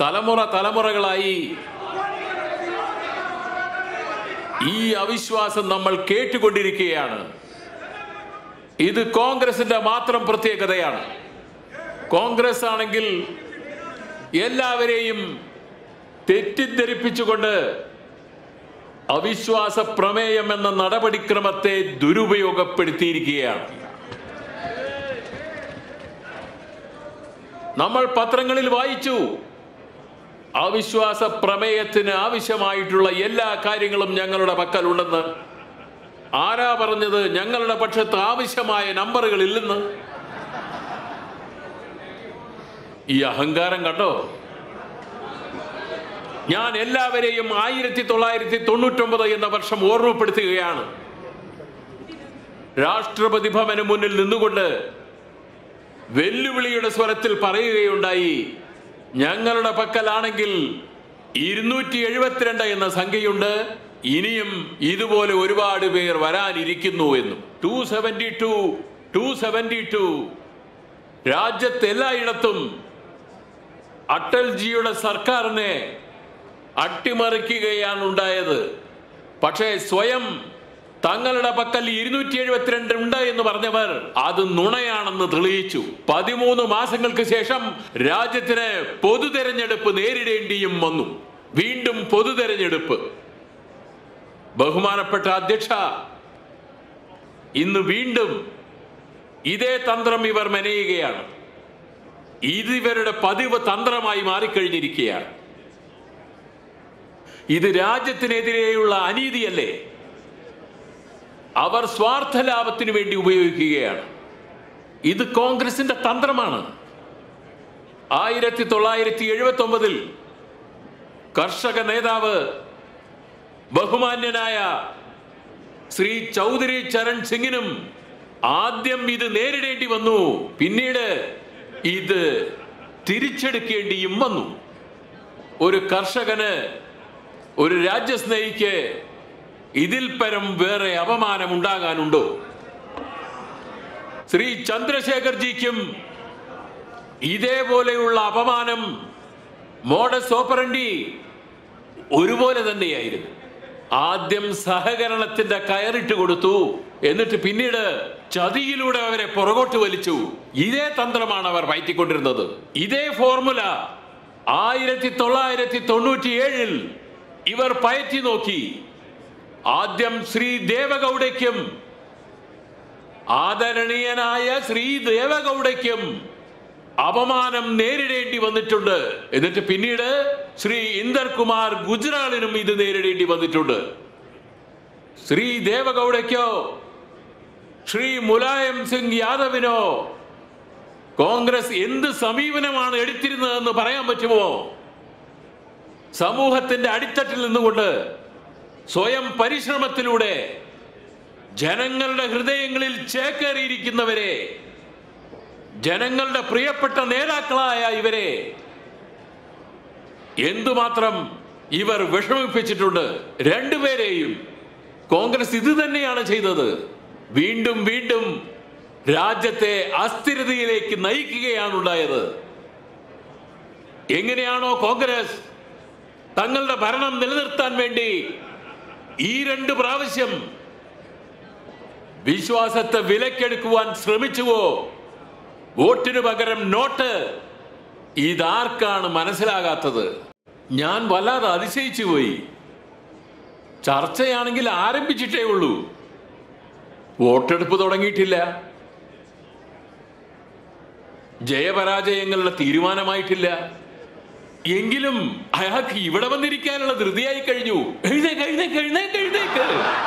തലമുറ തലമുറകളായി ഈ അവിശ്വാസം നമ്മൾ കേട്ടുകൊണ്ടിരിക്കുകയാണ് ഇത് കോൺഗ്രസിന്റെ മാത്രം പ്രത്യേകതയാണ് കോൺഗ്രസ് ആണെങ്കിൽ എല്ലാവരെയും തെറ്റിദ്ധരിപ്പിച്ചുകൊണ്ട് അവിശ്വാസ പ്രമേയം എന്ന നടപടിക്രമത്തെ ദുരുപയോഗപ്പെടുത്തിയിരിക്കുകയാണ് നമ്മൾ പത്രങ്ങളിൽ വായിച്ചു അവിശ്വാസ പ്രമേയത്തിന് ആവശ്യമായിട്ടുള്ള എല്ലാ കാര്യങ്ങളും ഞങ്ങളുടെ പക്കലുണ്ടെന്ന് ആരാ പറഞ്ഞത് ഞങ്ങളുടെ പക്ഷത്ത് ആവശ്യമായ നമ്പറുകൾ ഇല്ലെന്ന് ഈ അഹങ്കാരം കണ്ടോ ഞാൻ എല്ലാവരെയും ആയിരത്തി തൊള്ളായിരത്തി തൊണ്ണൂറ്റൊമ്പത് എന്ന വർഷം ഓർമ്മപ്പെടുത്തുകയാണ് രാഷ്ട്രപതി ഭവന് മുന്നിൽ നിന്നുകൊണ്ട് വെല്ലുവിളിയുടെ സ്വരത്തിൽ പറയുകയുണ്ടായി ഞങ്ങളുടെ പക്കലാണെങ്കിൽ ഇരുന്നൂറ്റി എഴുപത്തിരണ്ട് എന്ന സംഖ്യയുണ്ട് ഇനിയും ഇതുപോലെ ഒരുപാട് പേർ വരാനിരിക്കുന്നു എന്നും two seventy two two seventy two രാജ്യത്ത് എല്ലായിടത്തും അട്ടൽജിയുടെ സർക്കാരിനെ അട്ടിമറിക്കുകയാണ് ഉണ്ടായത് പക്ഷേ സ്വയം തങ്ങളുടെ പക്കൽ ഇരുന്നൂറ്റി എഴുപത്തിരണ്ട് ഉണ്ട് എന്ന് പറഞ്ഞവർ അത് നുണയാണെന്ന് തെളിയിച്ചു പതിമൂന്ന് മാസങ്ങൾക്ക് ശേഷം രാജ്യത്തിന് പൊതു തെരഞ്ഞെടുപ്പ് നേരിടേണ്ടിയും വന്നു വീണ്ടും പൊതു തെരഞ്ഞെടുപ്പ് ബഹുമാനപ്പെട്ട അധ്യക്ഷ ഇന്ന് വീണ്ടും ഇതേ തന്ത്രം ഇവർ മെനയുകയാണ് ഇത് ഇവരുടെ പതിവ് തന്ത്രമായി മാറിക്കഴിഞ്ഞിരിക്കുകയാണ് ഇത് രാജ്യത്തിനെതിരെയുള്ള അനീതിയല്ലേ അവർ സ്വാർത്ഥ ലാഭത്തിന് വേണ്ടി ഉപയോഗിക്കുകയാണ് ഇത് കോൺഗ്രസിന്റെ തന്ത്രമാണ് ആയിരത്തി തൊള്ളായിരത്തി എഴുപത്തി ഒമ്പതിൽ കർഷക നേതാവ് ബഹുമാന്യനായ ശ്രീ ചൗധരി ചരൺ സിംഗിനും ആദ്യം ഇത് നേരിടേണ്ടി വന്നു പിന്നീട് ഇത് തിരിച്ചെടുക്കേണ്ടിയും വന്നു ഒരു കർഷകന് ഒരു രാജ്യസ്നേഹിക്ക് ഇതിൽ പരം വേറെ അപമാനം ഉണ്ടാകാനുണ്ടോ ശ്രീ ചന്ദ്രശേഖർജിക്കും ഇതേപോലെയുള്ള അപമാനം മോഡസ് ഓപ്പറണ്ടി ഒരുപോലെ തന്നെയായിരുന്നു ആദ്യം സഹകരണത്തിന്റെ കയറിട്ട് കൊടുത്തു എന്നിട്ട് പിന്നീട് ചതിയിലൂടെ അവരെ പുറകോട്ട് വലിച്ചു ഇതേ തന്ത്രമാണ് അവർ പയറ്റിക്കൊണ്ടിരുന്നത് ഇതേ ഫോർമുല ആയിരത്തി തൊള്ളായിരത്തി തൊണ്ണൂറ്റി ഏഴിൽ ഇവർ പയറ്റി നോക്കി ആദ്യം ശ്രീ ദേവഗൗഡയ്ക്കും ആദരണീയനായ ശ്രീ ദേവഗൗഡയ്ക്കും അപമാനം നേരിടേണ്ടി വന്നിട്ടുണ്ട് എന്നിട്ട് പിന്നീട് ശ്രീ ഇന്ദർ കുമാർ ഗുജറാളിനും ഇത് നേരിടേണ്ടി വന്നിട്ടുണ്ട് ശ്രീ ദേവഗൗഡയ്ക്കോ ശ്രീ മുലായം സിംഗ് യാദവിനോ കോൺഗ്രസ് എന്ത് സമീപനമാണ് എടുത്തിരുന്നതെന്ന് പറയാൻ പറ്റുമോ സമൂഹത്തിന്റെ അടിത്തട്ടിൽ നിന്നുകൊണ്ട് സ്വയം പരിശ്രമത്തിലൂടെ ജനങ്ങളുടെ ഹൃദയങ്ങളിൽ ചേക്കേറിയിരിക്കുന്നവരെ ജനങ്ങളുടെ പ്രിയപ്പെട്ട നേതാക്കളായ ഇവരെ എന്തുമാത്രം ഇവർ വിഷമിപ്പിച്ചിട്ടുണ്ട് രണ്ടുപേരെയും കോൺഗ്രസ് ഇത് തന്നെയാണ് ചെയ്തത് വീണ്ടും വീണ്ടും രാജ്യത്തെ അസ്ഥിരതയിലേക്ക് നയിക്കുകയാണ് ഉണ്ടായത് എങ്ങനെയാണോ കോൺഗ്രസ് തങ്ങളുടെ ഭരണം നിലനിർത്താൻ വേണ്ടി ഈ രണ്ട് പ്രാവശ്യം വിശ്വാസത്തെ വിലക്കെടുക്കുവാൻ ശ്രമിച്ചുവോ വോട്ടിന് പകരം നോട്ട് ഇതാർക്കാണ് മനസ്സിലാകാത്തത് ഞാൻ വല്ലാതെ അതിശയിച്ചു പോയി ചർച്ചയാണെങ്കിൽ ആരംഭിച്ചിട്ടേ ഉള്ളൂ വോട്ടെടുപ്പ് തുടങ്ങിയിട്ടില്ല ജയപരാജയങ്ങളുടെ തീരുമാനമായിട്ടില്ല എങ്കിലും അയാൾക്ക് ഇവിടെ വന്നിരിക്കാനുള്ള ധൃതിയായി കഴിഞ്ഞു എഴുന്നേക്ക് എഴുന്നേക്ക് എഴുന്നേക്ക് എഴുന്നേക്ക്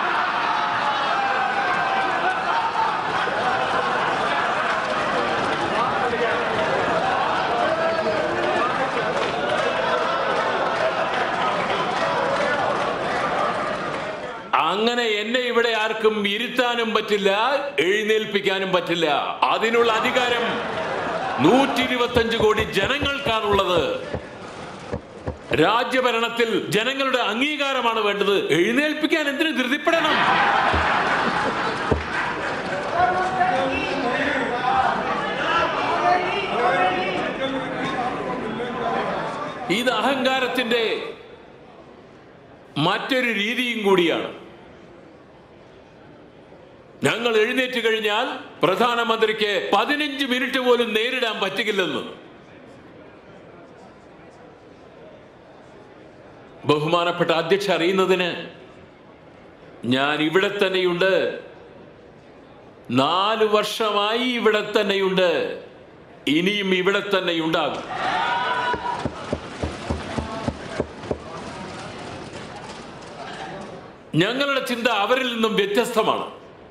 അങ്ങനെ എന്നെ ഇവിടെ ആർക്കും ഇരുത്താനും പറ്റില്ല എഴുന്നേൽപ്പിക്കാനും പറ്റില്ല അതിനുള്ള അധികാരം നൂറ്റി ഇരുപത്തഞ്ച് കോടി ജനങ്ങൾക്കാണുള്ളത് രാജ്യഭരണത്തിൽ ജനങ്ങളുടെ അംഗീകാരമാണ് വേണ്ടത് എഴുന്നേൽപ്പിക്കാൻ എന്തിനു ധൃതിപ്പെടണം ഇത് അഹങ്കാരത്തിന്റെ മറ്റൊരു രീതിയും കൂടിയാണ് ഞങ്ങൾ എഴുന്നേറ്റ് കഴിഞ്ഞാൽ പ്രധാനമന്ത്രിക്ക് പതിനഞ്ച് മിനിറ്റ് പോലും നേരിടാൻ പറ്റുകില്ലെന്ന് ബഹുമാനപ്പെട്ട അധ്യക്ഷ അറിയുന്നതിന് ഞാൻ ഇവിടെ തന്നെയുണ്ട് നാല് വർഷമായി ഇവിടെ തന്നെയുണ്ട് ഇനിയും ഇവിടെ തന്നെ ഉണ്ടാകും ഞങ്ങളുടെ ചിന്ത അവരിൽ നിന്നും വ്യത്യസ്തമാണ്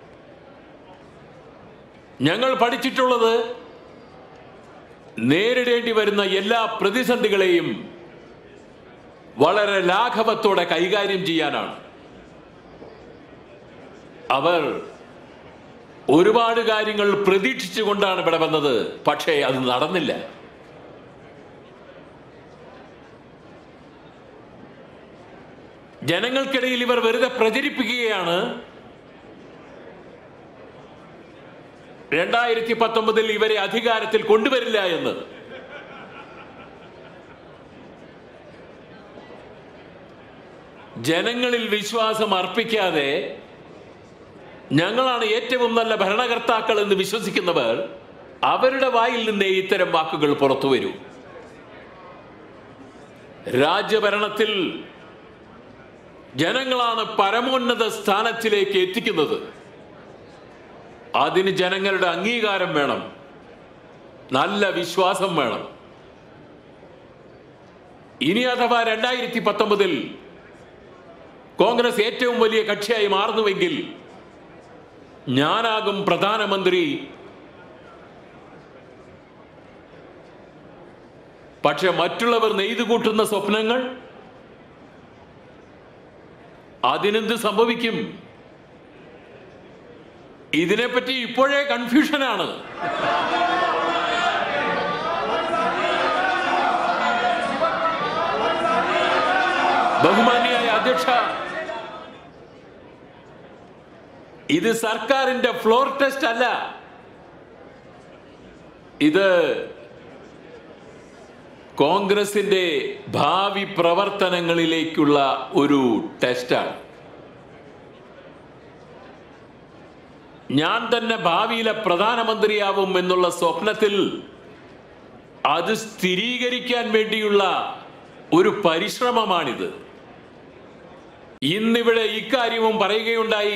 ഞങ്ങൾ പഠിച്ചിട്ടുള്ളത് നേരിടേണ്ടി വരുന്ന എല്ലാ പ്രതിസന്ധികളെയും വളരെ ലാഘവത്തോടെ കൈകാര്യം ചെയ്യാനാണ് അവർ ഒരുപാട് കാര്യങ്ങൾ പ്രതീക്ഷിച്ചുകൊണ്ടാണ് ഇവിടെ വന്നത് പക്ഷേ അത് നടന്നില്ല ജനങ്ങൾക്കിടയിൽ ഇവർ വെറുതെ പ്രചരിപ്പിക്കുകയാണ് രണ്ടായിരത്തി പത്തൊമ്പതിൽ ഇവരെ അധികാരത്തിൽ കൊണ്ടുവരില്ല എന്ന് ജനങ്ങളിൽ വിശ്വാസം അർപ്പിക്കാതെ ഞങ്ങളാണ് ഏറ്റവും നല്ല ഭരണകർത്താക്കൾ എന്ന് വിശ്വസിക്കുന്നവർ അവരുടെ വായിൽ നിന്നേ ഇത്തരം വാക്കുകൾ പുറത്തു വരൂ രാജ്യഭരണത്തിൽ ജനങ്ങളാണ് പരമോന്നത സ്ഥാനത്തിലേക്ക് എത്തിക്കുന്നത് അതിന് ജനങ്ങളുടെ അംഗീകാരം വേണം നല്ല വിശ്വാസം വേണം ഇനി അഥവാ രണ്ടായിരത്തി പത്തൊമ്പതിൽ കോൺഗ്രസ് ഏറ്റവും വലിയ കക്ഷിയായി മാറുന്നുവെങ്കിൽ ഞാനാകും പ്രധാനമന്ത്രി പക്ഷെ മറ്റുള്ളവർ നെയ്തു കൂട്ടുന്ന സ്വപ്നങ്ങൾ അതിനെന്ത് സംഭവിക്കും ഇതിനെപ്പറ്റി ഇപ്പോഴേ കൺഫ്യൂഷനാണ് ബഹുമാന്യായ അധ്യക്ഷ ഇത് സർക്കാരിന്റെ ഫ്ലോർ ടെസ്റ്റ് അല്ല ഇത് കോൺഗ്രസിന്റെ ഭാവി പ്രവർത്തനങ്ങളിലേക്കുള്ള ഒരു ടെസ്റ്റാണ് ഞാൻ തന്നെ ഭാവിയിലെ പ്രധാനമന്ത്രിയാവും എന്നുള്ള സ്വപ്നത്തിൽ അത് സ്ഥിരീകരിക്കാൻ വേണ്ടിയുള്ള ഒരു പരിശ്രമമാണിത് ഇന്നിവിടെ ഇക്കാര്യവും പറയുകയുണ്ടായി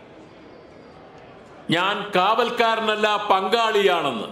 ഞാൻ കാവൽക്കാരനല്ല പങ്കാളിയാണെന്ന്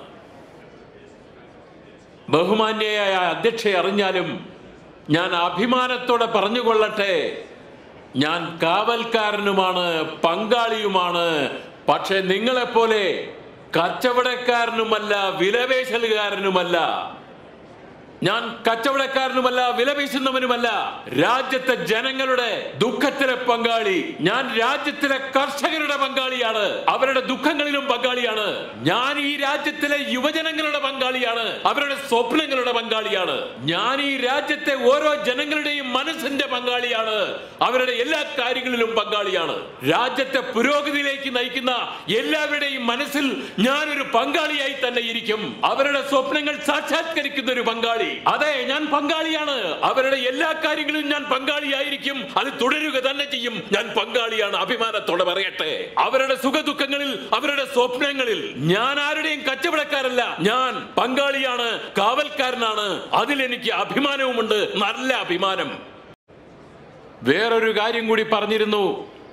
ബഹുമാന്യയായ അധ്യക്ഷ അറിഞ്ഞാലും ഞാൻ അഭിമാനത്തോടെ പറഞ്ഞുകൊള്ളട്ടെ ഞാൻ കാവൽക്കാരനുമാണ് പങ്കാളിയുമാണ് പക്ഷെ നിങ്ങളെപ്പോലെ കച്ചവടക്കാരനുമല്ല വിലപേശലുകാരനുമല്ല ഞാൻ കച്ചവടക്കാരനുമല്ല വിലപേശുന്നവനുമല്ല രാജ്യത്തെ ജനങ്ങളുടെ ദുഃഖത്തിലെ പങ്കാളി ഞാൻ രാജ്യത്തിലെ കർഷകരുടെ പങ്കാളിയാണ് അവരുടെ ദുഃഖങ്ങളിലും പങ്കാളിയാണ് ഞാൻ ഈ രാജ്യത്തിലെ യുവജനങ്ങളുടെ പങ്കാളിയാണ് അവരുടെ സ്വപ്നങ്ങളുടെ പങ്കാളിയാണ് ഞാൻ ഈ രാജ്യത്തെ ഓരോ ജനങ്ങളുടെയും മനസ്സിന്റെ പങ്കാളിയാണ് അവരുടെ എല്ലാ കാര്യങ്ങളിലും പങ്കാളിയാണ് രാജ്യത്തെ പുരോഗതിയിലേക്ക് നയിക്കുന്ന എല്ലാവരുടെയും മനസ്സിൽ ഞാനൊരു പങ്കാളിയായി തന്നെ ഇരിക്കും അവരുടെ സ്വപ്നങ്ങൾ സാക്ഷാത്കരിക്കുന്ന ഒരു പങ്കാളി അതെ ഞാൻ പങ്കാളിയാണ് അവരുടെ എല്ലാ കാര്യങ്ങളിലും ഞാൻ പങ്കാളിയായിരിക്കും അത് തുടരുക തന്നെ ചെയ്യും ഞാൻ പങ്കാളിയാണ് അഭിമാനത്തോടെ പറയട്ടെ അവരുടെ സുഖദുഃഖങ്ങളിൽ അവരുടെ സ്വപ്നങ്ങളിൽ ഞാൻ ആരുടെയും കച്ചവടക്കാരല്ല ഞാൻ പങ്കാളിയാണ് കാവൽക്കാരനാണ് അതിൽ എനിക്ക് അഭിമാനവുമുണ്ട് നല്ല അഭിമാനം വേറൊരു കാര്യം കൂടി പറഞ്ഞിരുന്നു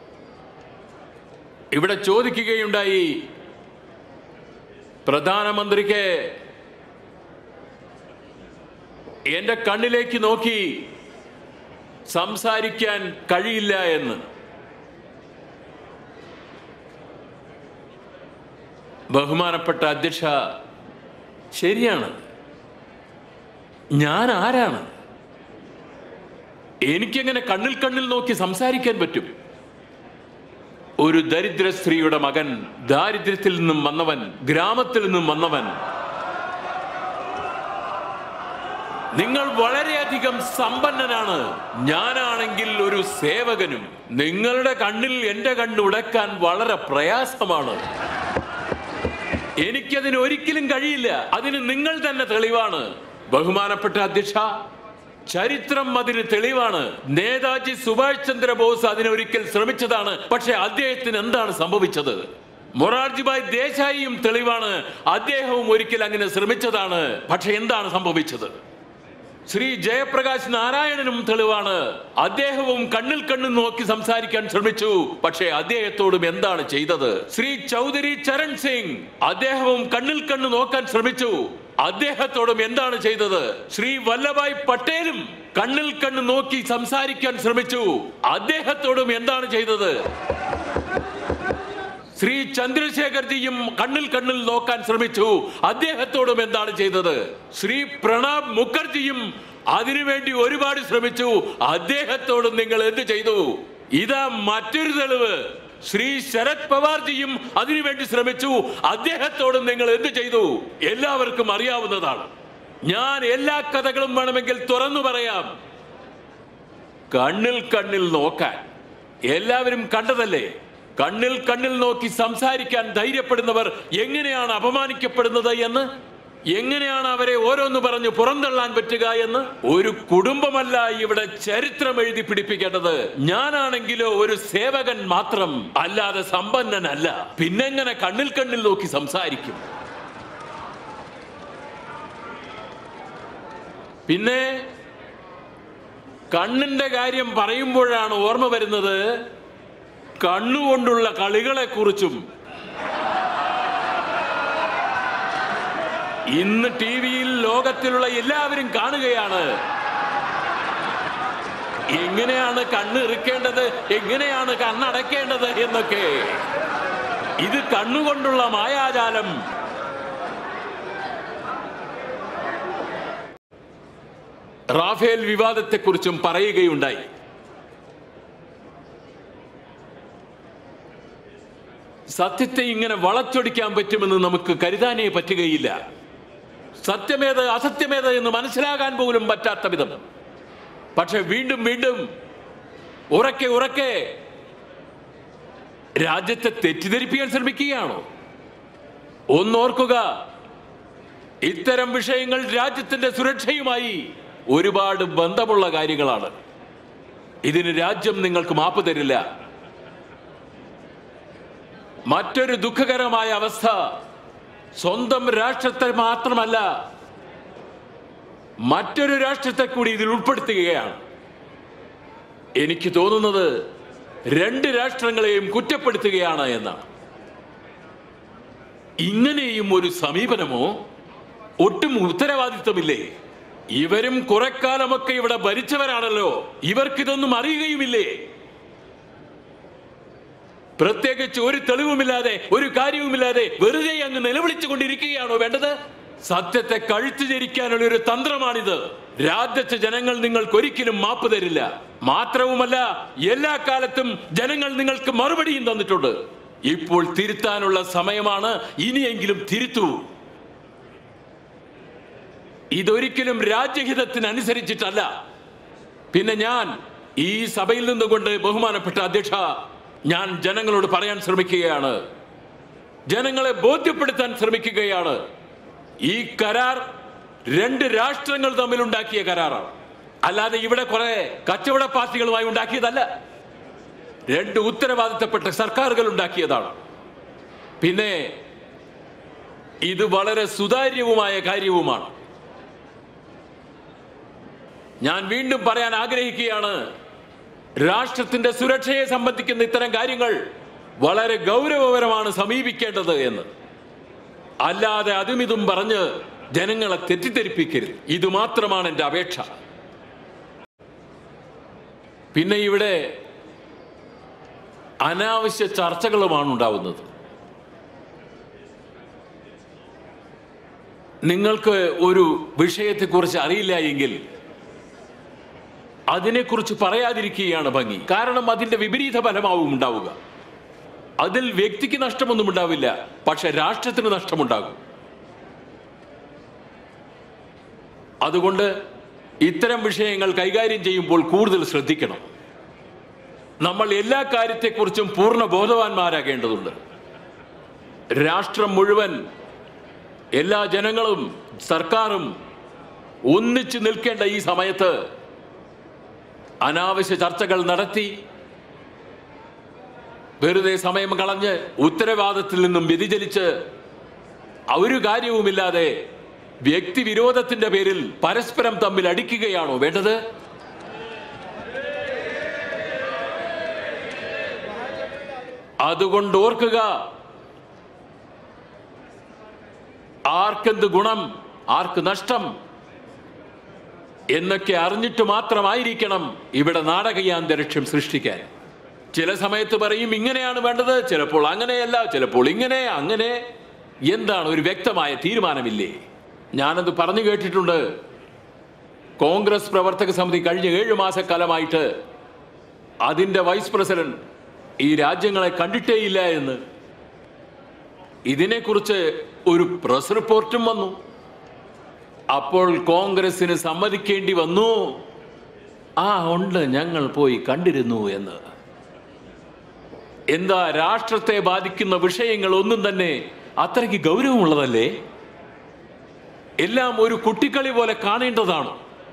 ഇവിടെ ചോദിക്കുകയുണ്ടായി പ്രധാനമന്ത്രിക്ക് എന്റെ കണ്ണിലേക്ക് നോക്കി സംസാരിക്കാൻ കഴിയില്ല എന്ന് ബഹുമാനപ്പെട്ട അധ്യക്ഷ ശരിയാണ് ഞാൻ ആരാണ് എനിക്കെങ്ങനെ കണ്ണിൽ കണ്ണിൽ നോക്കി സംസാരിക്കാൻ പറ്റും ഒരു ദരിദ്ര സ്ത്രീയുടെ മകൻ ദാരിദ്ര്യത്തിൽ നിന്നും വന്നവൻ ഗ്രാമത്തിൽ നിന്നും വന്നവൻ നിങ്ങൾ വളരെയധികം സമ്പന്നനാണ് ഞാനാണെങ്കിൽ ഒരു സേവകനും നിങ്ങളുടെ കണ്ണിൽ എന്റെ കണ്ണ് ഉടക്കാൻ വളരെ പ്രയാസമാണ് എനിക്കതിന് ഒരിക്കലും കഴിയില്ല അതിന് നിങ്ങൾ തന്നെ തെളിവാണ് ബഹുമാനപ്പെട്ട അധ്യക്ഷ ചരിത്രം അതിന് തെളിവാണ് നേതാജി സുഭാഷ് ചന്ദ്രബോസ് അതിനൊരിക്കൽ ശ്രമിച്ചതാണ് പക്ഷെ അദ്ദേഹത്തിന് എന്താണ് സംഭവിച്ചത് മൊറാർജിഭായ് ദേശായിയും തെളിവാണ് അദ്ദേഹവും ഒരിക്കൽ അങ്ങനെ ശ്രമിച്ചതാണ് പക്ഷെ എന്താണ് സംഭവിച്ചത് ശ്രീ ജയപ്രകാശ് നാരായണനും തെളിവാണ് അദ്ദേഹവും കണ്ണിൽ കണ്ണിൽ നോക്കി സംസാരിക്കാൻ ശ്രമിച്ചു പക്ഷേ അദ്ദേഹത്തോടും എന്താണ് ചെയ്തത് ശ്രീ ചൗധരി ചരൺ സിംഗ് അദ്ദേഹവും കണ്ണിൽ കണ്ണ് നോക്കാൻ ശ്രമിച്ചു അദ്ദേഹത്തോടും എന്താണ് ചെയ്തത് ശ്രീ വല്ലഭായ് പട്ടേലും കണ്ണിൽ കണ്ണ് നോക്കി സംസാരിക്കാൻ ശ്രമിച്ചു അദ്ദേഹത്തോടും എന്താണ് ചെയ്തത് ശ്രീ ചന്ദ്രശേഖർജിയും കണ്ണിൽ കണ്ണിൽ നോക്കാൻ ശ്രമിച്ചു അദ്ദേഹത്തോടും എന്താണ് ചെയ്തത് ശ്രീ പ്രണബ് മുഖർജിയും അതിനുവേണ്ടി ഒരുപാട് ശ്രമിച്ചു അദ്ദേഹത്തോടും നിങ്ങൾ എന്ത് ചെയ്തു ഇതാ മറ്റൊരു തെളിവ് ശ്രീ ശരത് പവാർജിയും അതിനുവേണ്ടി ശ്രമിച്ചു അദ്ദേഹത്തോടും നിങ്ങൾ എന്ത് ചെയ്തു എല്ലാവർക്കും അറിയാവുന്നതാണ് ഞാൻ എല്ലാ കഥകളും വേണമെങ്കിൽ തുറന്നു പറയാം കണ്ണിൽ കണ്ണിൽ നോക്കാൻ എല്ലാവരും കണ്ടതല്ലേ കണ്ണിൽ കണ്ണിൽ നോക്കി സംസാരിക്കാൻ ധൈര്യപ്പെടുന്നവർ എങ്ങനെയാണ് അപമാനിക്കപ്പെടുന്നത് എന്ന് എങ്ങനെയാണ് അവരെ ഓരോന്ന് പറഞ്ഞ് പുറന്തള്ളാൻ പറ്റുക എന്ന് ഒരു കുടുംബമല്ല ഇവിടെ ചരിത്രം എഴുതി പിടിപ്പിക്കേണ്ടത് ഞാനാണെങ്കിലോ ഒരു സേവകൻ മാത്രം അല്ലാതെ സമ്പന്നനല്ല പിന്നെങ്ങനെ കണ്ണിൽ കണ്ണിൽ നോക്കി സംസാരിക്കും പിന്നെ കണ്ണിന്റെ കാര്യം പറയുമ്പോഴാണ് ഓർമ്മ വരുന്നത് കണ്ണുകൊണ്ടുള്ള കളികളെ കുറിച്ചും ഇന്ന് ടി വിയിൽ ലോകത്തിലുള്ള എല്ലാവരും കാണുകയാണ് എങ്ങനെയാണ് കണ്ണ് ഇറുക്കേണ്ടത് എങ്ങനെയാണ് കണ്ണടയ്ക്കേണ്ടത് എന്നൊക്കെ ഇത് കണ്ണുകൊണ്ടുള്ള മായാജാലം റാഫേൽ വിവാദത്തെക്കുറിച്ചും പറയുകയുണ്ടായി സത്യത്തെ ഇങ്ങനെ വളച്ചൊടിക്കാൻ പറ്റുമെന്ന് നമുക്ക് കരുതാനേ പറ്റുകയില്ല സത്യമേത് അസത്യമേത് എന്ന് മനസ്സിലാകാൻ പോലും പറ്റാത്ത വിധം പക്ഷെ വീണ്ടും വീണ്ടും ഉറക്കെ ഉറക്കെ രാജ്യത്തെ തെറ്റിദ്ധരിപ്പിക്കാൻ ശ്രമിക്കുകയാണോ ഒന്നോർക്കുക ഇത്തരം വിഷയങ്ങൾ രാജ്യത്തിന്റെ സുരക്ഷയുമായി ഒരുപാട് ബന്ധമുള്ള കാര്യങ്ങളാണ് ഇതിന് രാജ്യം നിങ്ങൾക്ക് മാപ്പ് തരില്ല മറ്റൊരു ദുഃഖകരമായ അവസ്ഥ സ്വന്തം രാഷ്ട്രത്തെ മാത്രമല്ല മറ്റൊരു രാഷ്ട്രത്തെ കൂടി ഇതിൽ ഉൾപ്പെടുത്തുകയാണ് എനിക്ക് തോന്നുന്നത് രണ്ട് രാഷ്ട്രങ്ങളെയും കുറ്റപ്പെടുത്തുകയാണ് എന്നാണ് ഇങ്ങനെയും ഒരു സമീപനമോ ഒട്ടും ഉത്തരവാദിത്വമില്ലേ ഇവരും കുറെ കാലമൊക്കെ ഇവിടെ ഭരിച്ചവരാണല്ലോ ഇവർക്കിതൊന്നും അറിയുകയുമില്ലേ പ്രത്യേകിച്ച് ഒരു തെളിവുമില്ലാതെ ഒരു കാര്യവുമില്ലാതെ വെറുതെ അങ്ങ് നിലവിളിച്ചു കൊണ്ടിരിക്കുകയാണോ വേണ്ടത് സത്യത്തെ കഴുത്തു ധരിക്കാനുള്ള ഒരു തന്ത്രമാണിത് രാജ്യത്തെ ജനങ്ങൾ നിങ്ങൾക്ക് ഒരിക്കലും മാപ്പ് തരില്ല മാത്രവുമല്ല എല്ലാ കാലത്തും ജനങ്ങൾ നിങ്ങൾക്ക് മറുപടിയും തന്നിട്ടുണ്ട് ഇപ്പോൾ തിരുത്താനുള്ള സമയമാണ് ഇനിയെങ്കിലും തിരുത്തൂ ഇതൊരിക്കലും രാജ്യഹിതത്തിനനുസരിച്ചിട്ടല്ല പിന്നെ ഞാൻ ഈ സഭയിൽ നിന്നുകൊണ്ട് ബഹുമാനപ്പെട്ട അധ്യക്ഷ ഞാൻ ജനങ്ങളോട് പറയാൻ ശ്രമിക്കുകയാണ് ജനങ്ങളെ ബോധ്യപ്പെടുത്താൻ ശ്രമിക്കുകയാണ് ഈ കരാർ രണ്ട് രാഷ്ട്രങ്ങൾ തമ്മിൽ ഉണ്ടാക്കിയ കരാറാണ് അല്ലാതെ ഇവിടെ കുറെ കച്ചവട പാർട്ടികളുമായി ഉണ്ടാക്കിയതല്ല രണ്ട് ഉത്തരവാദിത്തപ്പെട്ട സർക്കാരുകൾ ഉണ്ടാക്കിയതാണ് പിന്നെ ഇത് വളരെ സുതാര്യവുമായ കാര്യവുമാണ് ഞാൻ വീണ്ടും പറയാൻ ആഗ്രഹിക്കുകയാണ് രാഷ്ട്രത്തിന്റെ സുരക്ഷയെ സംബന്ധിക്കുന്ന ഇത്തരം കാര്യങ്ങൾ വളരെ ഗൗരവപരമാണ് സമീപിക്കേണ്ടത് എന്ന് അല്ലാതെ അതും ഇതും പറഞ്ഞ് ജനങ്ങളെ തെറ്റിദ്ധരിപ്പിക്കരുത് ഇത് മാത്രമാണ് എൻ്റെ അപേക്ഷ പിന്നെ ഇവിടെ അനാവശ്യ ചർച്ചകളുമാണ് ഉണ്ടാവുന്നത് നിങ്ങൾക്ക് ഒരു വിഷയത്തെക്കുറിച്ച് അറിയില്ല എങ്കിൽ അതിനെക്കുറിച്ച് പറയാതിരിക്കുകയാണ് ഭംഗി കാരണം അതിന്റെ വിപരീത ഫലമാവും ഉണ്ടാവുക അതിൽ വ്യക്തിക്ക് നഷ്ടമൊന്നും ഉണ്ടാവില്ല പക്ഷെ രാഷ്ട്രത്തിന് നഷ്ടമുണ്ടാകും അതുകൊണ്ട് ഇത്തരം വിഷയങ്ങൾ കൈകാര്യം ചെയ്യുമ്പോൾ കൂടുതൽ ശ്രദ്ധിക്കണം നമ്മൾ എല്ലാ കാര്യത്തെക്കുറിച്ചും പൂർണ്ണ ബോധവാന്മാരാകേണ്ടതുണ്ട് രാഷ്ട്രം മുഴുവൻ എല്ലാ ജനങ്ങളും സർക്കാരും ഒന്നിച്ചു നിൽക്കേണ്ട ഈ സമയത്ത് അനാവശ്യ ചർച്ചകൾ നടത്തി വെറുതെ സമയം കളഞ്ഞ് ഉത്തരവാദത്തിൽ നിന്നും വ്യതിചലിച്ച് ഒരു കാര്യവുമില്ലാതെ വ്യക്തിവിരോധത്തിന്റെ പേരിൽ പരസ്പരം തമ്മിൽ അടിക്കുകയാണോ വേണ്ടത് അതുകൊണ്ട് ഓർക്കുക ആർക്കെന്ത് ഗുണം ആർക്ക് നഷ്ടം എന്നൊക്കെ അറിഞ്ഞിട്ട് മാത്രമായിരിക്കണം ഇവിടെ നാടകീയാന്തരീക്ഷം സൃഷ്ടിക്കാൻ ചില സമയത്ത് പറയും ഇങ്ങനെയാണ് വേണ്ടത് ചിലപ്പോൾ അങ്ങനെയല്ല ചിലപ്പോൾ ഇങ്ങനെ അങ്ങനെ എന്താണ് ഒരു വ്യക്തമായ തീരുമാനമില്ലേ ഞാനത് പറഞ്ഞു കേട്ടിട്ടുണ്ട് കോൺഗ്രസ് പ്രവർത്തക സമിതി കഴിഞ്ഞ ഏഴു മാസക്കാലമായിട്ട് അതിൻ്റെ വൈസ് പ്രസിഡന്റ് ഈ രാജ്യങ്ങളെ കണ്ടിട്ടേയില്ല എന്ന് ഇതിനെക്കുറിച്ച് ഒരു പ്രസ് റിപ്പോർട്ടും വന്നു അപ്പോൾ കോൺഗ്രസിന് സമ്മതിക്കേണ്ടി വന്നു ആ ഉണ്ട് ഞങ്ങൾ പോയി കണ്ടിരുന്നു എന്ന് എന്താ രാഷ്ട്രത്തെ ബാധിക്കുന്ന വിഷയങ്ങൾ ഒന്നും തന്നെ അത്രയ്ക്ക് ഗൗരവമുള്ളതല്ലേ എല്ലാം ഒരു കുട്ടിക്കളി പോലെ കാണേണ്ടതാണ്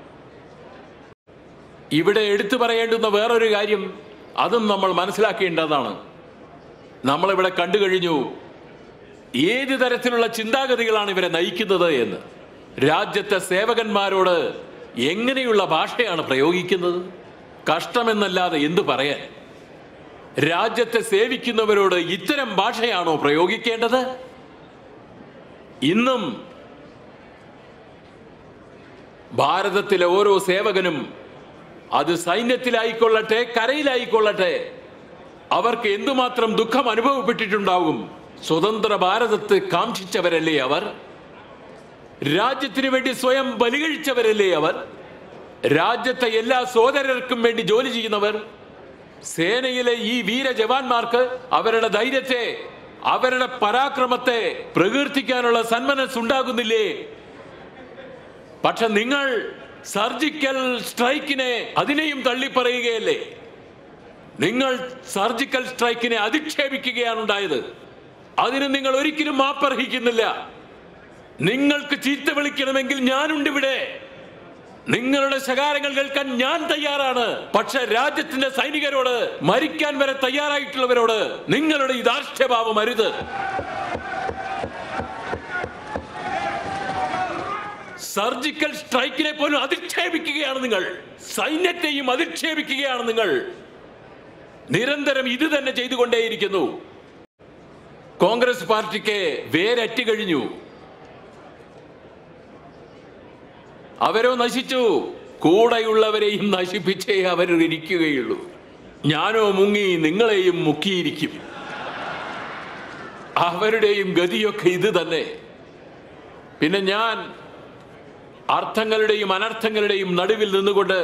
ഇവിടെ എടുത്തു പറയേണ്ടുന്ന വേറൊരു കാര്യം അതും നമ്മൾ മനസ്സിലാക്കേണ്ടതാണ് നമ്മളിവിടെ കണ്ടു കഴിഞ്ഞു ഏത് തരത്തിലുള്ള ചിന്താഗതികളാണ് ഇവരെ നയിക്കുന്നത് എന്ന് രാജ്യത്തെ സേവകന്മാരോട് എങ്ങനെയുള്ള ഭാഷയാണ് പ്രയോഗിക്കുന്നത് കഷ്ടമെന്നല്ലാതെ എന്തു പറയാൻ രാജ്യത്തെ സേവിക്കുന്നവരോട് ഇത്തരം ഭാഷയാണോ പ്രയോഗിക്കേണ്ടത് ഇന്നും ഭാരതത്തിലെ ഓരോ സേവകനും അത് സൈന്യത്തിലായിക്കൊള്ളട്ടെ കരയിലായിക്കൊള്ളട്ടെ അവർക്ക് എന്തുമാത്രം ദുഃഖം അനുഭവപ്പെട്ടിട്ടുണ്ടാകും സ്വതന്ത്ര ഭാരതത്തെ കാക്ഷിച്ചവരല്ലേ അവർ രാജ്യത്തിനു വേണ്ടി സ്വയം ബലികഴിച്ചവരല്ലേ അവർ രാജ്യത്തെ എല്ലാ സോദരർക്കും വേണ്ടി ജോലി ചെയ്യുന്നവർ സേനയിലെ ഈ വീര ജവാന്മാർക്ക് അവരുടെ ധൈര്യത്തെ അവരുടെ പരാക്രമത്തെ പ്രകീർത്തിക്കാനുള്ള സന്മനസ് ഉണ്ടാകുന്നില്ലേ പക്ഷെ നിങ്ങൾ സർജിക്കൽ സ്ട്രൈക്കിനെ അതിനെയും തള്ളിപ്പറയുകയല്ലേ നിങ്ങൾ സർജിക്കൽ സ്ട്രൈക്കിനെ അധിക്ഷേപിക്കുകയാണ് ഉണ്ടായത് അതിന് നിങ്ങൾ ഒരിക്കലും മാപ്പർഹിക്കുന്നില്ല നിങ്ങൾക്ക് ചീത്ത വിളിക്കണമെങ്കിൽ ഞാനുണ്ട് ഇവിടെ നിങ്ങളുടെ ശകാരങ്ങൾ കേൾക്കാൻ ഞാൻ തയ്യാറാണ് പക്ഷെ രാജ്യത്തിന്റെ സൈനികരോട് മരിക്കാൻ വരെ തയ്യാറായിട്ടുള്ളവരോട് നിങ്ങളുടെ ഈ ധാർഷ്ട്യഭാവം അരുത് സർജിക്കൽ സ്ട്രൈക്കിനെ പോലും അധിക്ഷേപിക്കുകയാണ് നിങ്ങൾ സൈന്യത്തെയും അധിക്ഷേപിക്കുകയാണ് നിങ്ങൾ നിരന്തരം ഇത് തന്നെ ചെയ്തുകൊണ്ടേയിരിക്കുന്നു കോൺഗ്രസ് പാർട്ടിക്ക് വേരറ്റ് കഴിഞ്ഞു അവരോ നശിച്ചു കൂടെയുള്ളവരെയും നശിപ്പിച്ചേ അവർ ഇരിക്കുകയുള്ളൂ ഞാനോ മുങ്ങി നിങ്ങളെയും മുക്കിയിരിക്കും അവരുടെയും ഗതിയൊക്കെ ഇത് തന്നെ പിന്നെ ഞാൻ അർത്ഥങ്ങളുടെയും അനർത്ഥങ്ങളുടെയും നടുവിൽ നിന്നുകൊണ്ട്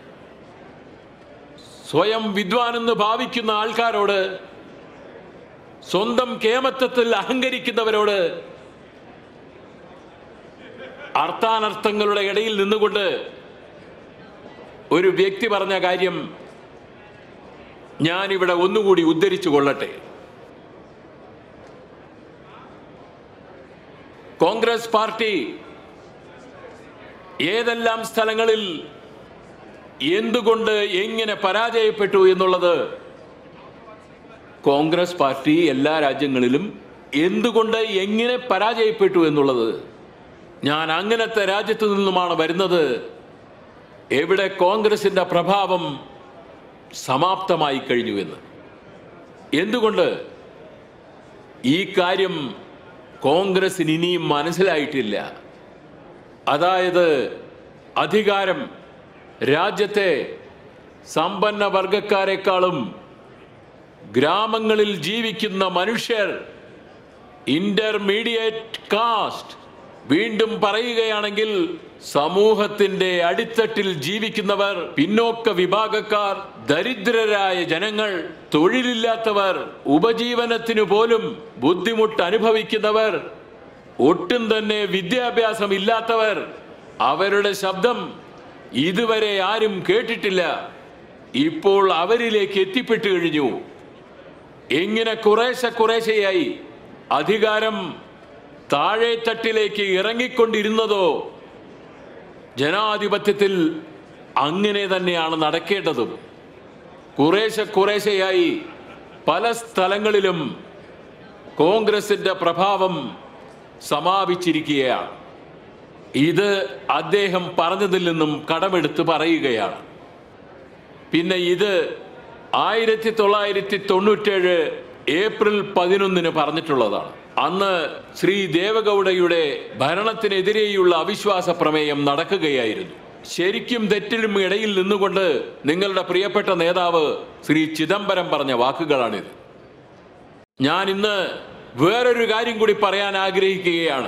സ്വയം വിദ്വാനെന്ന് ഭാവിക്കുന്ന ആൾക്കാരോട് സ്വന്തം കേമത്വത്തിൽ അഹങ്കരിക്കുന്നവരോട് അർത്ഥാനർത്ഥങ്ങളുടെ ഇടയിൽ നിന്നുകൊണ്ട് ഒരു വ്യക്തി പറഞ്ഞ കാര്യം ഞാനിവിടെ ഒന്നുകൂടി ഉദ്ധരിച്ചു കൊള്ളട്ടെ കോൺഗ്രസ് പാർട്ടി ഏതെല്ലാം സ്ഥലങ്ങളിൽ എന്തുകൊണ്ട് എങ്ങനെ പരാജയപ്പെട്ടു എന്നുള്ളത് കോൺഗ്രസ് പാർട്ടി എല്ലാ രാജ്യങ്ങളിലും എന്തുകൊണ്ട് എങ്ങനെ പരാജയപ്പെട്ടു എന്നുള്ളത് ഞാൻ അങ്ങനത്തെ രാജ്യത്തു നിന്നുമാണ് വരുന്നത് എവിടെ കോൺഗ്രസിന്റെ പ്രഭാവം സമാപ്തമായി കഴിഞ്ഞു എന്ന് എന്തുകൊണ്ട് ഈ കാര്യം കോൺഗ്രസിന് ഇനിയും മനസ്സിലായിട്ടില്ല അതായത് അധികാരം രാജ്യത്തെ സമ്പന്ന വർഗക്കാരെക്കാളും ഗ്രാമങ്ങളിൽ ജീവിക്കുന്ന മനുഷ്യർ ഇന്റർമീഡിയറ്റ് കാസ്റ്റ് വീണ്ടും പറയുകയാണെങ്കിൽ സമൂഹത്തിന്റെ അടിത്തട്ടിൽ ജീവിക്കുന്നവർ പിന്നോക്ക വിഭാഗക്കാർ ദരിദ്രരായ ജനങ്ങൾ തൊഴിലില്ലാത്തവർ ഉപജീവനത്തിനു പോലും ബുദ്ധിമുട്ട് അനുഭവിക്കുന്നവർ ഒട്ടും തന്നെ വിദ്യാഭ്യാസം ഇല്ലാത്തവർ അവരുടെ ശബ്ദം ഇതുവരെ ആരും കേട്ടിട്ടില്ല ഇപ്പോൾ അവരിലേക്ക് എത്തിപ്പെട്ടു കഴിഞ്ഞു എങ്ങനെ കുറേശ്ശെ കുറേശ്ശെയായി അധികാരം താഴെത്തട്ടിലേക്ക് ഇറങ്ങിക്കൊണ്ടിരുന്നതോ ജനാധിപത്യത്തിൽ അങ്ങനെ തന്നെയാണ് നടക്കേണ്ടതും കുറേശ്ശെ കുറേശ്ശെയായി പല സ്ഥലങ്ങളിലും കോൺഗ്രസിന്റെ പ്രഭാവം സമാപിച്ചിരിക്കുകയാണ് ഇത് അദ്ദേഹം പറഞ്ഞതിൽ നിന്നും കടമെടുത്ത് പറയുകയാണ് പിന്നെ ഇത് ആയിരത്തി തൊള്ളായിരത്തി തൊണ്ണൂറ്റേഴ് ഏപ്രിൽ പതിനൊന്നിന് പറഞ്ഞിട്ടുള്ളതാണ് അന്ന് ശ്രീ ദേവഗൌഡയുടെ ഭരണത്തിനെതിരെയുള്ള അവിശ്വാസ പ്രമേയം നടക്കുകയായിരുന്നു ശരിക്കും തെറ്റിലും ഇടയിൽ നിന്നുകൊണ്ട് നിങ്ങളുടെ പ്രിയപ്പെട്ട നേതാവ് ശ്രീ ചിദംബരം പറഞ്ഞ വാക്കുകളാണിത് ഞാൻ ഇന്ന് വേറൊരു കാര്യം കൂടി പറയാൻ ആഗ്രഹിക്കുകയാണ്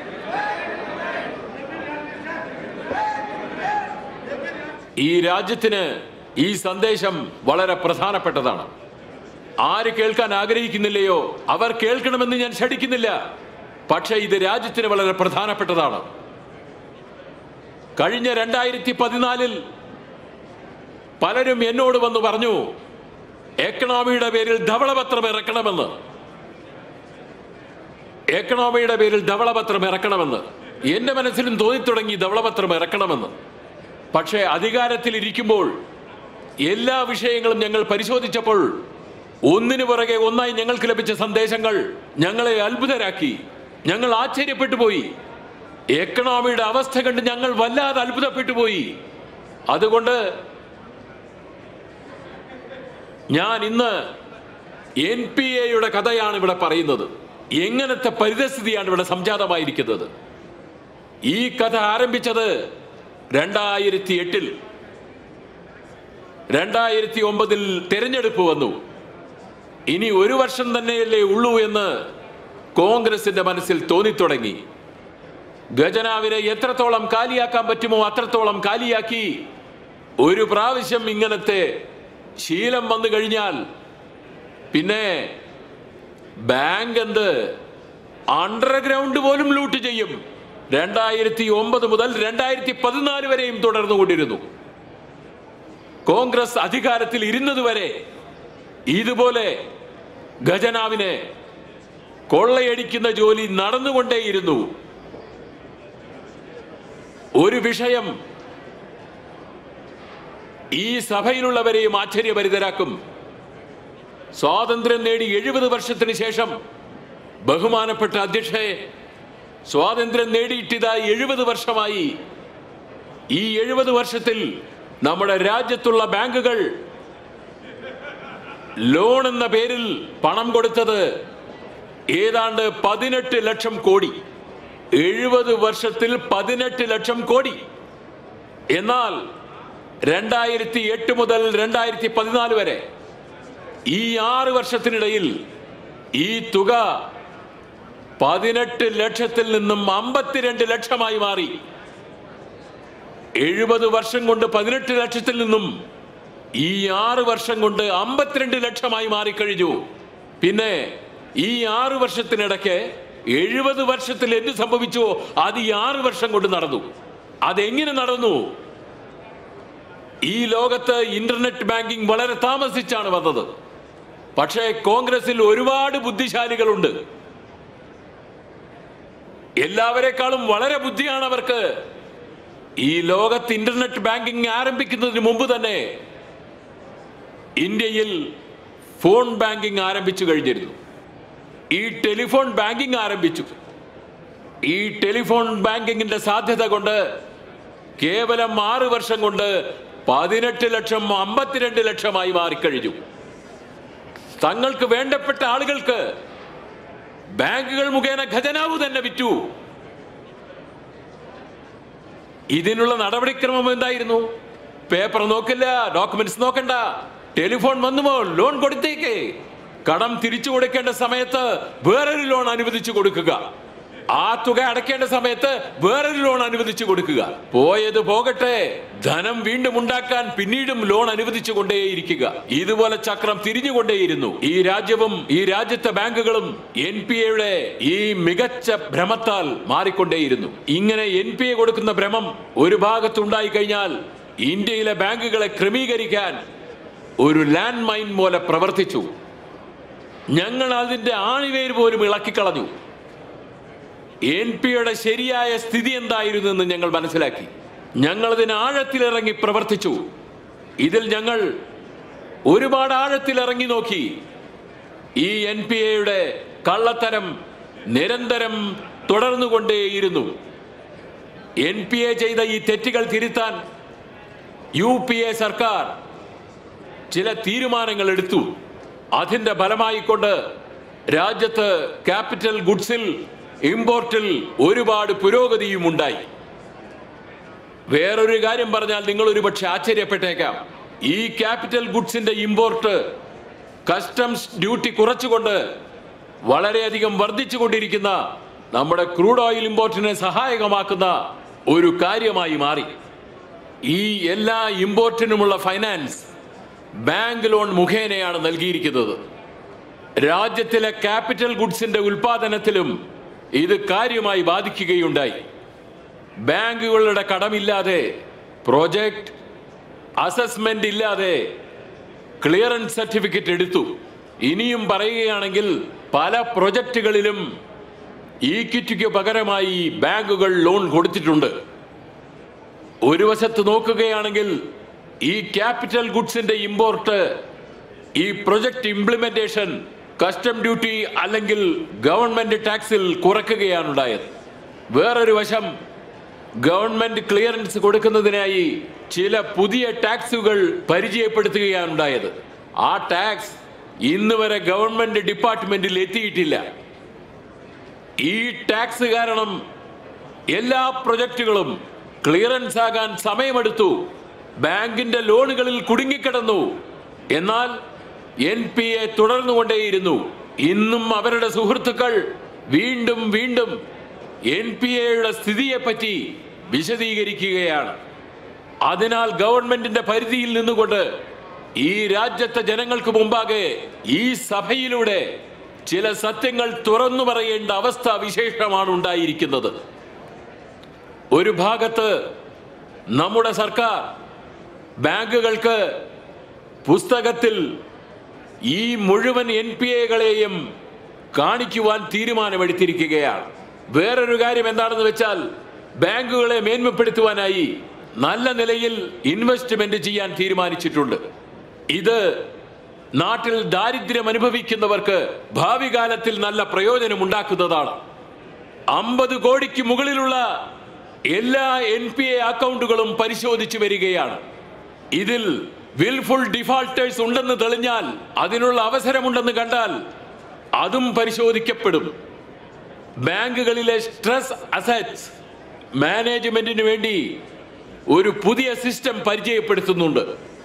ഈ രാജ്യത്തിന് ഈ സന്ദേശം വളരെ പ്രധാനപ്പെട്ടതാണ് ആര് കേൾക്കാൻ ആഗ്രഹിക്കുന്നില്ലയോ അവർ കേൾക്കണമെന്ന് ഞാൻ ശഠിക്കുന്നില്ല പക്ഷേ ഇത് രാജ്യത്തിന് വളരെ പ്രധാനപ്പെട്ടതാണ് കഴിഞ്ഞ രണ്ടായിരത്തി പതിനാലിൽ പലരും എന്നോട് വന്ന് പറഞ്ഞു എക്കണോമിയുടെ പേരിൽ ധവളപത്രം ഇറക്കണമെന്ന് എക്കണോമിയുടെ പേരിൽ ധവളപത്രം ഇറക്കണമെന്ന് എന്റെ മനസ്സിലും തോന്നിത്തുടങ്ങി ധവളപത്രം ഇറക്കണമെന്ന് പക്ഷേ അധികാരത്തിൽ ഇരിക്കുമ്പോൾ എല്ലാ വിഷയങ്ങളും ഞങ്ങൾ പരിശോധിച്ചപ്പോൾ ഒന്നിനു പുറകെ ഒന്നായി ഞങ്ങൾക്ക് ലഭിച്ച സന്ദേശങ്ങൾ ഞങ്ങളെ അത്ഭുതരാക്കി ഞങ്ങൾ ആശ്ചര്യപ്പെട്ടു പോയി എക്കണോമിയുടെ അവസ്ഥ കണ്ട് ഞങ്ങൾ വല്ലാതെ അത്ഭുതപ്പെട്ടു പോയി അതുകൊണ്ട് ഞാൻ ഇന്ന് എൻ പി എയുടെ കഥയാണ് ഇവിടെ പറയുന്നത് എങ്ങനത്തെ പരിതസ്ഥിതിയാണ് ഇവിടെ സംജാതമായിരിക്കുന്നത് ഈ കഥ ആരംഭിച്ചത് രണ്ടായിരത്തി എട്ടിൽ രണ്ടായിരത്തി ഒമ്പതിൽ തെരഞ്ഞെടുപ്പ് വന്നു ഇനി ഒരു വർഷം തന്നെയല്ലേ ഉള്ളൂ എന്ന് കോൺഗ്രസിന്റെ മനസ്സിൽ തോന്നിത്തുടങ്ങി ഖജനാവിനെ എത്രത്തോളം കാലിയാക്കാൻ പറ്റുമോ അത്രത്തോളം കാലിയാക്കി ഒരു പ്രാവശ്യം ഇങ്ങനത്തെ ശീലം വന്നു കഴിഞ്ഞാൽ പിന്നെ ബാങ്ക് എന്ത് അണ്ടർഗ്രൗണ്ട് പോലും ലൂട്ട് ചെയ്യും രണ്ടായിരത്തി ഒമ്പത് മുതൽ രണ്ടായിരത്തി പതിനാല് വരെയും തുടർന്നുകൊണ്ടിരുന്നു കോൺഗ്രസ് അധികാരത്തിൽ ഇരുന്നതുവരെ ഇതുപോലെ ഖജനാവിനെ കൊള്ളയടിക്കുന്ന ജോലി നടന്നുകൊണ്ടേയിരുന്നു ഒരു വിഷയം ഈ സഭയിലുള്ളവരെയും ആശ്ചര്യഭരിതരാക്കും സ്വാതന്ത്ര്യം നേടി എഴുപത് വർഷത്തിന് ശേഷം ബഹുമാനപ്പെട്ട അധ്യക്ഷയെ സ്വാതന്ത്ര്യം നേടിയിട്ടിതായി എഴുപത് വർഷമായി ഈ എഴുപത് വർഷത്തിൽ നമ്മുടെ രാജ്യത്തുള്ള ബാങ്കുകൾ ലോൺ എന്ന പേരിൽ പണം കൊടുത്തത് ഏതാണ്ട് പതിനെട്ട് ലക്ഷം കോടി എഴുപത് വർഷത്തിൽ പതിനെട്ട് ലക്ഷം കോടി എന്നാൽ രണ്ടായിരത്തി എട്ട് മുതൽ രണ്ടായിരത്തി പതിനാല് വരെ ഈ ആറ് വർഷത്തിനിടയിൽ ഈ തുക പതിനെട്ട് ലക്ഷത്തിൽ നിന്നും അമ്പത്തിരണ്ട് ലക്ഷമായി മാറി എഴുപത് വർഷം കൊണ്ട് പതിനെട്ട് ലക്ഷത്തിൽ നിന്നും ഈ ആറ് വർഷം കൊണ്ട് അമ്പത്തിരണ്ട് ലക്ഷമായി മാറിക്കഴിഞ്ഞു പിന്നെ ഈ ആറ് വർഷത്തിനിടയ്ക്ക് എഴുപത് വർഷത്തിൽ എന്ത് സംഭവിച്ചുവോ അത് ഈ ആറ് വർഷം കൊണ്ട് നടന്നു അതെങ്ങനെ നടന്നു ഈ ലോകത്ത് ഇന്റർനെറ്റ് ബാങ്കിംഗ് വളരെ താമസിച്ചാണ് വന്നത് പക്ഷേ കോൺഗ്രസിൽ ഒരുപാട് ബുദ്ധിശാലികളുണ്ട് എല്ലാവരെക്കാളും വളരെ ബുദ്ധിയാണ് അവർക്ക് ഈ ലോകത്ത് ഇന്റർനെറ്റ് ബാങ്കിംഗ് ആരംഭിക്കുന്നതിന് മുമ്പ് തന്നെ ഇന്ത്യയിൽ ഫോൺ ബാങ്കിംഗ് ആരംഭിച്ചു കഴിഞ്ഞിരുന്നു ഈ ടെലിഫോൺ ബാങ്കിംഗ് ആരംഭിച്ചു ഈ ടെലിഫോൺ ബാങ്കിങ്ങിന്റെ സാധ്യത കൊണ്ട് കേവലം ആറ് വർഷം കൊണ്ട് പതിനെട്ട് ലക്ഷം അമ്പത്തിരണ്ട് ലക്ഷമായി മാറിക്കഴിഞ്ഞു തങ്ങൾക്ക് വേണ്ടപ്പെട്ട ആളുകൾക്ക് ബാങ്കുകൾ മുഖേന ഖജനാവ് തന്നെ വിറ്റു ഇതിനുള്ള നടപടിക്രമം എന്തായിരുന്നു പേപ്പർ നോക്കില്ല ഡോക്യുമെന്റ്സ് നോക്കണ്ട ടെലിഫോൺ വന്നുമോ ലോൺ കൊടുത്തേക്ക് കടം തിരിച്ചു കൊടുക്കേണ്ട സമയത്ത് വേറൊരു ലോൺ അനുവദിച്ചു കൊടുക്കുക ആ തുക അടയ്ക്കേണ്ട സമയത്ത് വേറൊരു ലോൺ അനുവദിച്ചു കൊടുക്കുക പോയത് പോകട്ടെ ധനം വീണ്ടും ഉണ്ടാക്കാൻ പിന്നീടും ലോൺ അനുവദിച്ചു കൊണ്ടേയിരിക്കുക ഇതുപോലെ ചക്രം തിരിഞ്ഞുകൊണ്ടേയിരുന്നു ഈ രാജ്യവും ഈ രാജ്യത്തെ ബാങ്കുകളും എൻ പി എയുടെ ഈ മികച്ച ഭ്രമത്താൽ മാറിക്കൊണ്ടേയിരുന്നു ഇങ്ങനെ എൻ പി എ കൊടുക്കുന്ന ഭ്രമം ഒരു ഭാഗത്തുണ്ടായി കഴിഞ്ഞാൽ ഇന്ത്യയിലെ ബാങ്കുകളെ ക്രമീകരിക്കാൻ ഒരു ലാൻഡ് മൈൻ പോലെ പ്രവർത്തിച്ചു ഞങ്ങൾ അതിന്റെ ആണിവേര് പോലും ഇളക്കിക്കളഞ്ഞു എൻ പിയുടെ ശരിയായ സ്ഥിതി എന്തായിരുന്നു എന്ന് ഞങ്ങൾ മനസ്സിലാക്കി ഞങ്ങളതിന് ആഴത്തിലിറങ്ങി പ്രവർത്തിച്ചു ഇതിൽ ഞങ്ങൾ ഒരുപാട് ആഴത്തിലിറങ്ങി നോക്കി ഈ എൻ പി എയുടെ കള്ളത്തരം നിരന്തരം തുടർന്നുകൊണ്ടേയിരുന്നു എൻ പി എ ചെയ്ത ഈ തെറ്റുകൾ തിരുത്താൻ യു പി എ സർക്കാർ ചില തീരുമാനങ്ങൾ എടുത്തു അതിന്റെ ഫലമായിക്കൊണ്ട് രാജ്യത്ത് ക്യാപിറ്റൽ ഗുഡ്സിൽ ഇമ്പോർട്ടിൽ ഒരുപാട് പുരോഗതിയും ഉണ്ടായി വേറൊരു കാര്യം പറഞ്ഞാൽ നിങ്ങൾ ഒരു പക്ഷെ ആശ്ചര്യപ്പെട്ടേക്കാം ഈ ക്യാപിറ്റൽ ഗുഡ്സിന്റെ ഇമ്പോർട്ട് കസ്റ്റംസ് ഡ്യൂട്ടി കുറച്ചുകൊണ്ട് വളരെയധികം വർദ്ധിച്ചുകൊണ്ടിരിക്കുന്ന നമ്മുടെ ക്രൂഡ് ഓയിൽ ഇമ്പോർട്ടിനെ സഹായകമാക്കുന്ന ഒരു കാര്യമായി മാറി ഈ എല്ലാ ഇമ്പോർട്ടിനുമുള്ള ഫൈനാൻസ് ബാങ്ക് ലോൺ മുഖേനയാണ് നൽകിയിരിക്കുന്നത് രാജ്യത്തിലെ ക്യാപിറ്റൽ ഗുഡ്സിന്റെ ഉൽപാദനത്തിലും ഇത് കാര്യമായി ബാധിക്കുകയുണ്ടായി ബാങ്കുകളുടെ കടമില്ലാതെ പ്രോജക്റ്റ് അസസ്മെന്റ് ഇല്ലാതെ ക്ലിയറൻസ് സർട്ടിഫിക്കറ്റ് എടുത്തു ഇനിയും പറയുകയാണെങ്കിൽ പല പ്രൊജക്റ്റുകളിലും ഈക്വിറ്റിക്ക് പകരമായി ബാങ്കുകൾ ലോൺ കൊടുത്തിട്ടുണ്ട് ഒരു വശത്ത് നോക്കുകയാണെങ്കിൽ ഈ ക്യാപിറ്റൽ ഗുഡ്സിന്റെ ഇമ്പോർട്ട് ഈ പ്രൊജക്ട് ഇംപ്ലിമെന്റേഷൻ കസ്റ്റം ഡ്യൂട്ടി അല്ലെങ്കിൽ ഗവൺമെന്റ് ടാക്സിൽ കുറയ്ക്കുകയാണ് ഉണ്ടായത് വേറൊരു വശം ഗവൺമെന്റ് ക്ലിയറൻസ് കൊടുക്കുന്നതിനായി ചില പുതിയ ടാക്സുകൾ പരിചയപ്പെടുത്തുകയാണ് ഉണ്ടായത് ആ ടാക്സ് ഇന്ന് വരെ ഗവൺമെന്റ് ഡിപ്പാർട്ട്മെന്റിൽ എത്തിയിട്ടില്ല ഈ ടാക്സ് കാരണം എല്ലാ പ്രൊജക്റ്റുകളും ക്ലിയറൻസ് ആകാൻ സമയമെടുത്തു ബാങ്കിന്റെ ലോണുകളിൽ കുടുങ്ങിക്കിടന്നു എന്നാൽ എൻ പി എ തുടർന്നുകൊണ്ടേയിരുന്നു ഇന്നും അവരുടെ സുഹൃത്തുക്കൾ വീണ്ടും വീണ്ടും എൻ പി എയുടെ സ്ഥിതിയെപ്പറ്റി വിശദീകരിക്കുകയാണ് അതിനാൽ ഗവൺമെന്റിന്റെ പരിധിയിൽ നിന്നുകൊണ്ട് ഈ രാജ്യത്തെ ജനങ്ങൾക്ക് മുമ്പാകെ ഈ സഭയിലൂടെ ചില സത്യങ്ങൾ തുറന്നു പറയേണ്ട അവസ്ഥ വിശേഷമാണ് ഉണ്ടായിരിക്കുന്നത് ഒരു ഭാഗത്ത് നമ്മുടെ സർക്കാർ ബാങ്കുകൾക്ക് പുസ്തകത്തിൽ ഈ മുഴുവൻ എൻ പി എകളെയും കാണിക്കുവാൻ തീരുമാനമെടുത്തിരിക്കുകയാണ് വേറൊരു കാര്യം എന്താണെന്ന് വെച്ചാൽ ബാങ്കുകളെ മേന്മപ്പെടുത്തുവാനായി നല്ല നിലയിൽ ഇൻവെസ്റ്റ്മെന്റ് ചെയ്യാൻ തീരുമാനിച്ചിട്ടുണ്ട് ഇത് നാട്ടിൽ ദാരിദ്ര്യം അനുഭവിക്കുന്നവർക്ക് ഭാവി കാലത്തിൽ നല്ല പ്രയോജനം ഉണ്ടാക്കുന്നതാണ് അമ്പത് കോടിക്ക് മുകളിലുള്ള എല്ലാ എൻ പി എ അക്കൗണ്ടുകളും പരിശോധിച്ചു വരികയാണ് ഇതിൽ വിൽഫുൾ ഡിഫാൾട്ടേഴ്സ് ഉണ്ടെന്ന് തെളിഞ്ഞാൽ അതിനുള്ള അവസരമുണ്ടെന്ന് കണ്ടാൽ അതും പരിശോധിക്കപ്പെടും ബാങ്കുകളിലെ സ്ട്രെസ് അസറ്റ്സ് മാനേജ്മെന്റിന് വേണ്ടി ഒരു പുതിയ സിസ്റ്റം പരിചയപ്പെടുത്തുന്നുണ്ട്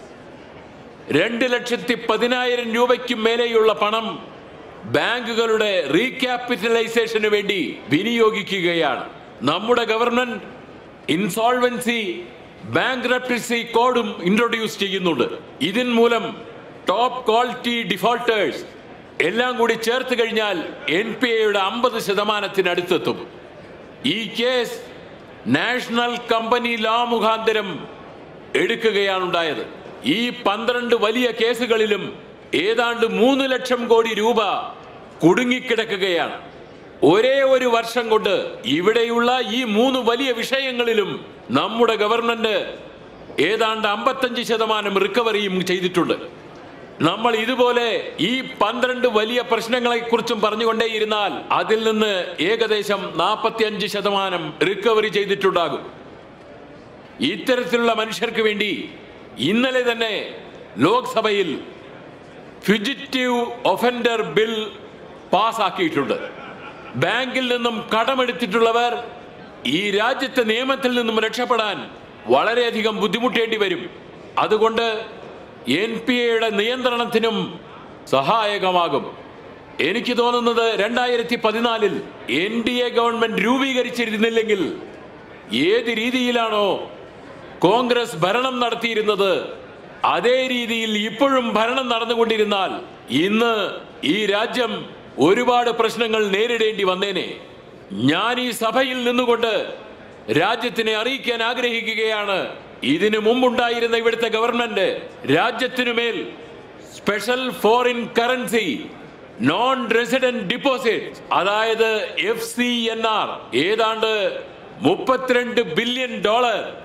രണ്ട് ലക്ഷത്തി പതിനായിരം രൂപയ്ക്കും മേലെയുള്ള പണം ബാങ്കുകളുടെ റീക്യാപിറ്റലൈസേഷന് വേണ്ടി വിനിയോഗിക്കുകയാണ് നമ്മുടെ ഗവൺമെന്റ് ഇൻസോൾവൻസി ബാങ്ക് കോഡും ഇൻട്രൊഡ്യൂസ് ചെയ്യുന്നുണ്ട് ഇതിൻ മൂലം ടോപ്പ് ക്വാളിറ്റി ഡിഫോൾട്ടേഴ്സ് എല്ലാം കൂടി ചേർത്ത് കഴിഞ്ഞാൽ എൻ പി എയുടെ അമ്പത് ശതമാനത്തിനടുത്തെത്തും ഈ കേസ് നാഷണൽ കമ്പനി ലോ മുഖാന്തരം എടുക്കുകയാണ് ഉണ്ടായത് ഈ പന്ത്രണ്ട് വലിയ കേസുകളിലും ഏതാണ്ട് മൂന്ന് ലക്ഷം കോടി രൂപ കുടുങ്ങിക്കിടക്കുകയാണ് ഒരേ ഒരു വർഷം കൊണ്ട് ഇവിടെയുള്ള ഈ മൂന്ന് വലിയ വിഷയങ്ങളിലും നമ്മുടെ ഗവൺമെന്റ് ഏതാണ്ട് അമ്പത്തഞ്ച് ശതമാനം റിക്കവറിയും ചെയ്തിട്ടുണ്ട് നമ്മൾ ഇതുപോലെ ഈ പന്ത്രണ്ട് വലിയ പ്രശ്നങ്ങളെ കുറിച്ചും പറഞ്ഞുകൊണ്ടേയിരുന്നാൽ അതിൽ നിന്ന് ഏകദേശം നാൽപ്പത്തിയഞ്ച് ശതമാനം റിക്കവറി ചെയ്തിട്ടുണ്ടാകും ഇത്തരത്തിലുള്ള മനുഷ്യർക്ക് വേണ്ടി ഇന്നലെ തന്നെ ലോക്സഭയിൽ ഫിജിറ്റീവ് ഒഫൻഡർ ബിൽ പാസാക്കിയിട്ടുണ്ട് ബാങ്കിൽ നിന്നും കടമെടുത്തിട്ടുള്ളവർ ഈ രാജ്യത്തെ നിയമത്തിൽ നിന്നും രക്ഷപ്പെടാൻ വളരെയധികം ബുദ്ധിമുട്ടേണ്ടി വരും അതുകൊണ്ട് എൻ പി എയുടെ നിയന്ത്രണത്തിനും സഹായകമാകും എനിക്ക് തോന്നുന്നത് രണ്ടായിരത്തി പതിനാലിൽ എൻ ഡി എ ഗവൺമെന്റ് രൂപീകരിച്ചിരുന്നില്ലെങ്കിൽ ഏത് രീതിയിലാണോ കോൺഗ്രസ് ഭരണം നടത്തിയിരുന്നത് അതേ രീതിയിൽ ഇപ്പോഴും ഭരണം നടന്നുകൊണ്ടിരുന്നാൽ ഇന്ന് ഈ രാജ്യം ഒരുപാട് പ്രശ്നങ്ങൾ നേരിടേണ്ടി വന്നേനെ ഞാൻ ഈ സഭയിൽ നിന്നുകൊണ്ട് രാജ്യത്തിനെ അറിയിക്കാൻ ആഗ്രഹിക്കുകയാണ് ഇതിനു മുമ്പുണ്ടായിരുന്ന ഇവിടുത്തെ ഗവൺമെന്റ് രാജ്യത്തിനുമേൽ special foreign currency non resident deposit അതായത് എഫ് സി എൻ ആർ ഏതാണ്ട് മുപ്പത്തിരണ്ട് ബില്യൺ ഡോളർ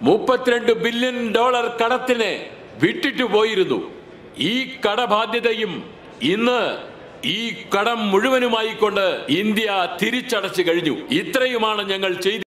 മുപ്പത്തിരണ്ട് ബില്യൺ ഡോളർ കടത്തിന് വിട്ടിട്ട് പോയിരുന്നു ഈ കടബാധ്യതയും ഇന്ന് ഈ കടം മുഴുവനുമായി കൊണ്ട് ഇന്ത്യ തിരിച്ചടച്ചു കഴിഞ്ഞു ഇത്രയുമാണ് ഞങ്ങൾ ചെയ്ത